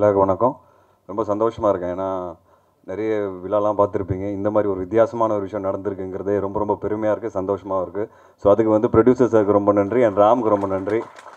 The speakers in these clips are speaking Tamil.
எல்லாருக்கும் வணக்கம் ரொம்ப சந்தோஷமாக இருக்கேன் ஏன்னா நிறைய விழாலாம் பார்த்துருப்பீங்க இந்த மாதிரி ஒரு வித்தியாசமான ஒரு விஷயம் நடந்திருக்குங்கிறதே ரொம்ப ரொம்ப பெருமையாக இருக்குது சந்தோஷமாக இருக்குது ஸோ அதுக்கு வந்து ப்ரொடியூசர் சாருக்கு ரொம்ப நன்றி அண்ட் ராமுக்கு ரொம்ப நன்றி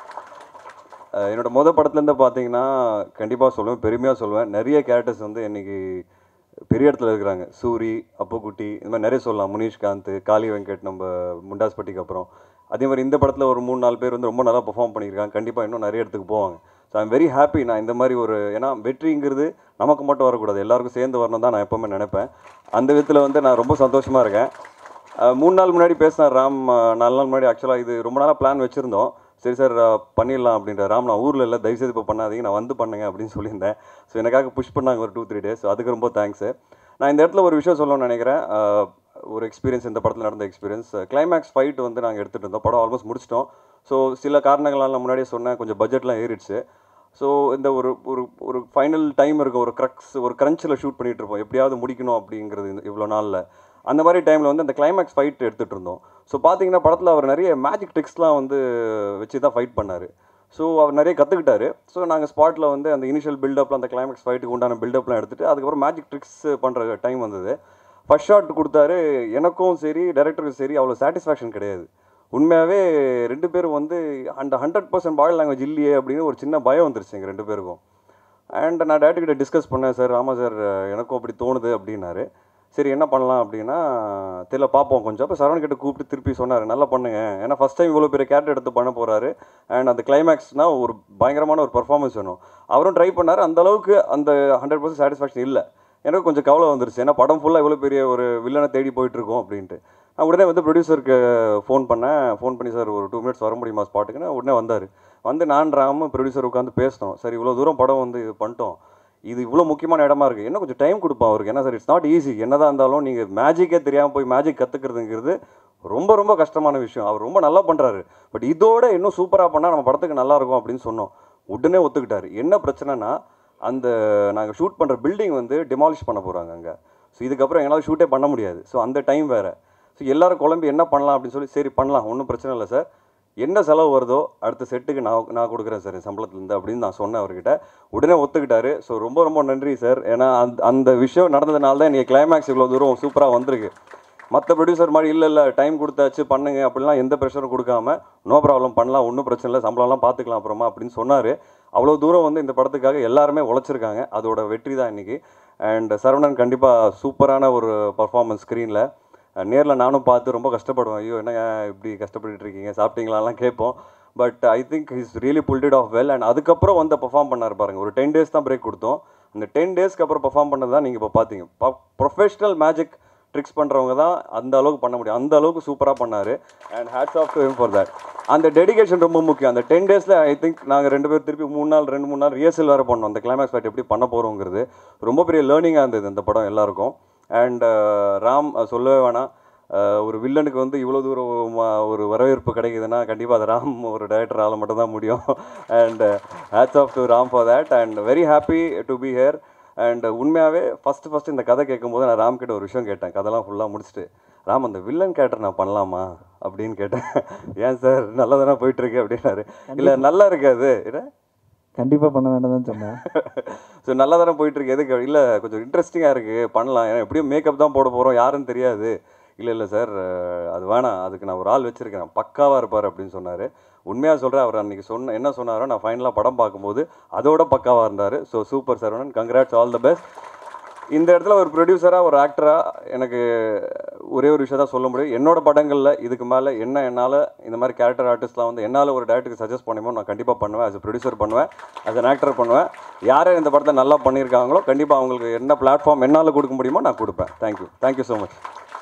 அஹ் என்னோட முத படத்துலேருந்து பார்த்தீங்கன்னா கண்டிப்பாக சொல்லுவேன் பெருமையாக சொல்லுவேன் நிறைய கேரக்டர்ஸ் வந்து இன்னைக்கு பெரிய இடத்துல இருக்கிறாங்க சூரி அப்புக்குட்டி இந்த மாதிரி நிறைய சொல்லலாம் முனீஷ்காந்த் காளி வெங்கட் நம்ம முண்டாஸ்பட்டிக்கு அப்புறம் அதே மாதிரி இந்த படத்தில் ஒரு மூணு நாலு பேர் வந்து ரொம்ப நல்லா பெர்ஃபார்ம் பண்ணியிருக்காங்க கண்டிப்பாக இன்னும் நிறைய இடத்துக்கு போவாங்க ஸோ ஐம் வெரி ஹாப்பி நான் இந்த மாதிரி ஒரு ஏன்னா வெற்றிங்கிறது நமக்கு மட்டும் வரக்கூடாது எல்லாருக்கும் சேர்ந்து வரணும் தான் நான் எப்போவுமே நினைப்பேன் அந்த விதத்தில் வந்து நான் ரொம்ப சந்தோஷமாக இருக்கேன் அஹ் மூணு நாள் முன்னாடி பேசினார் ராம் அஹ் நாலு நாள் முன்னாடி ஆக்சுவலாக இது ரொம்ப நாளாக பிளான் வச்சுருந்தோம் சரி சார் அஹ் பண்ணிடலாம் அப்படின்ற ராம் நான் ஊரில் இல்லை தயவுசெய்து இப்போ பண்ணாதீங்க நான் வந்து பண்ணுங்க அப்படின்னு சொல்லியிருந்தேன் ஸோ எனக்காக புஷ் பண்ணாங்க ஒரு டூ த்ரீ டேஸ் ஸோ அதுக்கு ரொம்ப தேங்க்ஸு நான் இந்த இடத்துல ஒரு விஷயம் சொல்லணும்னு நினைக்கிறேன் அஹ் ஒரு எக்ஸ்பீரியன்ஸ் இந்த படத்தில் நடந்த எக்ஸ்பீரியன்ஸ் கிளைமேக்ஸ் ஃபைட் வந்து நாங்கள் எடுத்துகிட்டு இருந்தோம் படம் ஆல்மோஸ்ட் முடிச்சிட்டோம் ஸோ சில காரணங்களால் நான் முன்னாடியே சொன்னேன் கொஞ்சம் பட்ஜெட்லாம் ஏறிடுச்சு ஸோ இந்த ஒரு ஒரு ஒரு ஃபைனல் டைம் இருக்கும் ஒரு க்ரக்ஸ் ஒரு க்ரன்ச்சில் ஷூட் பண்ணிட்டு இருப்போம் எப்படியாவது முடிக்கணும் அப்படிங்கிறது இந்த இவ்வளோ நாளில் அந்த மாதிரி டைமில் வந்து அந்த கிளைமேக்ஸ் ஃபைட் எடுத்துகிட்டு இருந்தோம் ஸோ பார்த்தீங்கன்னா படத்தில் அவர் நிறைய மேஜிக் ட்ரிக்ஸ்லாம் வந்து வச்சு தான் ஃபைட் பண்ணார் ஸோ அவர் நிறைய கற்றுக்கிட்டாரு ஸோ நாங்கள் ஸ்பாட்டில் வந்து அந்த இனிஷியல் பில்டப்பில் அந்த கிளைமேக்ஸ் ஃபைட்டுக்கு உண்டான பில்டப்லாம் எடுத்துகிட்டு அதுக்கப்புறம் மேஜிக் ட்ரிக்ஸ் பண்ணுற டைம் வந்தது ஃபர்ஸ்ட் ஷாட் கொடுத்தாரு எனக்கும் சரி டைரக்டருக்கும் சரி அவ்வளோ சாட்டிஸ்ஃபேக்ஷன் கிடையாது உண்மையாகவே ரெண்டு பேரும் வந்து அந்த ஹண்ட்ரட் பர்சன்ட் பாடி லாங்குவேஜ் இல்லையே அப்படின்னு ஒரு சின்ன பயம் வந்துருச்சு எங்கள் ரெண்டு பேருக்கும் அண்ட் நான் டேரக்டர் கிட்ட டிஸ்கஸ் பண்ணேன் சார் ஆமாம் சார் எனக்கும் அப்படி தோணுது அப்படின்னாரு சரி என்ன பண்ணலாம் அப்படின்னா தெரியல பார்ப்போம் கொஞ்சம் அப்போ சரவண் கிட்ட கூப்பிட்டு திருப்பி சொன்னார் நல்லா பண்ணுங்க ஏன்னா ஃபஸ்ட் டைம் இவ்வளோ பெரிய கேரக்டர் எடுத்து பண்ண போகிறாரு அண்ட் அந்த கிளைமேக்ஸ்னால் ஒரு பயங்கரமான ஒரு பர்ஃபார்மன்ஸ் வேணும் அவரும் ட்ரை பண்ணார் அந்த அளவுக்கு அந்த ஹண்ட்ரட் பர்சன்ட் சாட்டிஸ்ஃபேக்ஷன் இல்லை எனக்கு கொஞ்சம் கவலை வந்துருச்சு ஏன்னா படம் ஃபுல்லாக இவ்வளோ பெரிய ஒரு வில்லனை தேடி போயிட்டு இருக்கோம் அப்படின்ட்டு நான் உடனே வந்து ப்ரொடியூசருக்கு ஃபோன் பண்ணேன் ஃபோன் பண்ணி சார் ஒரு டூ மினிட்ஸ் வர முடியுமா ஸ்பாட்டுக்குன்னு உடனே வந்தார் வந்து நான் ராம ப்ரொடியூசர் உட்காந்து பேசினோம் சரி இவ்வளோ தூரம் படம் வந்து இது பண்ணிட்டோம் இது இவ்வளோ முக்கியமான இடமா இருக்குது இன்னும் கொஞ்சம் டைம் கொடுப்போம் அவருக்கு ஏன்னா சார் இட்ஸ் நாட் ஈஸி என்னதான் இருந்தாலும் நீங்கள் மேஜிக்கே தெரியாமல் போய் மேஜிக் கற்றுக்கிறதுங்கிறது ரொம்ப ரொம்ப கஷ்டமான விஷயம் அவர் ரொம்ப நல்லா பண்ணுறாரு பட் இதோட இன்னும் சூப்பராக பண்ணால் நம்ம படத்துக்கு நல்லா இருக்கும் அப்படின்னு சொன்னோம் உடனே ஒத்துக்கிட்டாரு என்ன பிரச்சனைனா அந்த நாங்கள் ஷூட் பண்ணுற பில்டிங் வந்து டிமாலிஷ் பண்ண போகிறாங்க அங்கே ஸோ இதுக்கப்புறம் எங்களால் ஷூட்டே பண்ண முடியாது ஸோ அந்த டைம் வேறு ஸோ எல்லாரும் குழம்பி என்ன பண்ணலாம் அப்படின்னு சொல்லி சரி பண்ணலாம் ஒன்றும் பிரச்சனை இல்லை சார் என்ன செலவு வருதோ அடுத்த செட்டுக்கு நான் நான் கொடுக்குறேன் சார் என் சம்பளத்துலேருந்து அப்படின்னு நான் சொன்னேன் அவர்கிட்ட உடனே ஒத்துக்கிட்டாரு ஸோ ரொம்ப ரொம்ப நன்றி சார் ஏன்னா அந்த அந்த விஷயம் நடந்ததுனால தான் எனக்கு கிளைமேக்ஸ் இவ்வளோ தூரம் சூப்பராக வந்திருக்கு மற்ற ப்ரொடியூசர் மாதிரி இல்லை இல்லை டைம் கொடுத்தாச்சு பண்ணுங்க அப்படிலாம் எந்த ப்ரெஷரும் கொடுக்காம நோ ப்ராப்ளம் பண்ணலாம் ஒன்றும் பிரச்சனை இல்லை சம்பளம்லாம் பார்த்துக்கலாம் அப்புறமா அப்படின்னு சொன்னார் அவ்வளோ தூரம் வந்து இந்த படத்துக்காக எல்லாருமே உழைச்சிருக்காங்க அதோட வெற்றி தான் இன்றைக்கி அண்ட் சரவணன் கண்டிப்பாக சூப்பரான ஒரு பர்ஃபார்மன்ஸ் ஸ்க்ரீனில் நேரில் நானும் பார்த்து ரொம்ப கஷ்டப்படுவேன் ஐயோ என்னங்க இப்படி கஷ்டப்பட்டுட்டு இருக்கீங்க சாப்பிட்டீங்களாலாம் கேட்போம் but I think is really pulled off well and அதுக்கப்புறம் வந்து பர்ஃபார்ம் பண்ணார் பாருங்க ஒரு டென் டேஸ் தான் பிரேக் கொடுத்தோம் அந்த டென் டேஸ்க்கு அப்புறம் பர்ஃபார்ம் பண்ணது தான் நீங்கள் இப்போ பார்த்தீங்க ப்ரொஃபஷனல் மேஜிக் ட்ரிக்ஸ் பண்ணுறவங்க தான் அந்த அளவுக்கு பண்ண முடியும் அந்த அளவுக்கு சூப்பராக பண்ணார் and hats off to him for that அந்த டெடிகேஷன் ரொம்ப முக்கியம் அந்த டென் டேஸில் ஐ திங்க் நாங்கள் ரெண்டு பேர் திருப்பி மூணு நாள் ரெண்டு மூணு நாள் ரியர்சல் வேறு பண்ணோம் அந்த கிளைமேக்ஸ் ஃபைட் எப்படி பண்ண போகிறோங்கிறது ரொம்ப பெரிய லேர்னிங்காக இருந்தது இந்த படம் எல்லாருக்கும் அண்ட் ராம் அஹ், சொல்லவே வேணாம் அஹ், ஒரு வில்லனுக்கு வந்து இவ்வளோ தூரம் ம- ஒரு வரவேற்பு கிடைக்குதுன்னா கண்டிப்பாக அது ராம் ஒரு டைரக்டரால் மட்டும்தான் முடியும் and hats off to Ram for that and very happy to be here and உண்மையாகவே ஃபஸ்ட்டு ஃபஸ்ட்டு இந்த கதை கேட்கும்போது நான் ராம் கிட்ட ஒரு விஷயம் கேட்டேன் கதைலாம் ஃபுல்லாக முடிச்சுட்டு ராம் அந்த வில்லன் கேரக்டர் நான் பண்ணலாமா அப்படின்னு கேட்டேன் ஏன் சார் நல்லா தானே போயிட்டுருக்கு அப்படின்னாரு இல்லை நல்லா இருக்காது என்ன கண்டிப்பாக பண்ண வேண்டாம் தான் சொன்னேன் ஸோ நல்லா தானே போயிட்டுருக்கு எதுக்கு இல்லை கொஞ்சம் இன்ட்ரெஸ்டிங்காக இருக்குது பண்ணலாம் ஏன்னா எப்படியும் மேக்கப் தான் போட போகிறோம் யாருன்னு தெரியாது இல்லை இல்லை சார் அது வேணாம் அதுக்கு நான் ஒரு ஆள் வச்சுருக்கேன் பக்காவாக இருப்பார் அப்படின்னு சொன்னார் உண்மையாக சொல்கிறேன் அவர் அன்றைக்கி சொன்ன என்ன சொன்னாரோ நான் ஃபைனலாக படம் பார்க்கும்போது அதோட பக்காவாக இருந்தார் so super Saravanan congrats all the best இந்த இடத்துல ஒரு ப்ரொடியூசராக ஒரு ஆக்டராக எனக்கு ஒரே ஒரு விஷயம் தான் சொல்ல முடியும் என்னோட படங்களில் இதுக்கு மேலே என்ன என்னால் இந்த மாதிரி கேரக்டர் ஆர்டிஸ்ட்லாம் வந்து என்னால் ஒரு டேரக்டருக்கு சஜஸ்ட் பண்ணுமோ நான் கண்டிப்பாக பண்ணுவேன் as a ப்ரொடியூசர் பண்ணுவேன் as an ஆக்டர் பண்ணுவேன் யார் இந்த படத்தை நல்லா பண்ணியிருக்காங்களோ கண்டிப்பாக அவங்களுக்கு என்ன பிளாட்ஃபார்ம் என்னால் கொடுக்க முடியுமோ நான் கொடுப்பேன் தேங்க்யூ தேங்க்யூ ஸோ மச்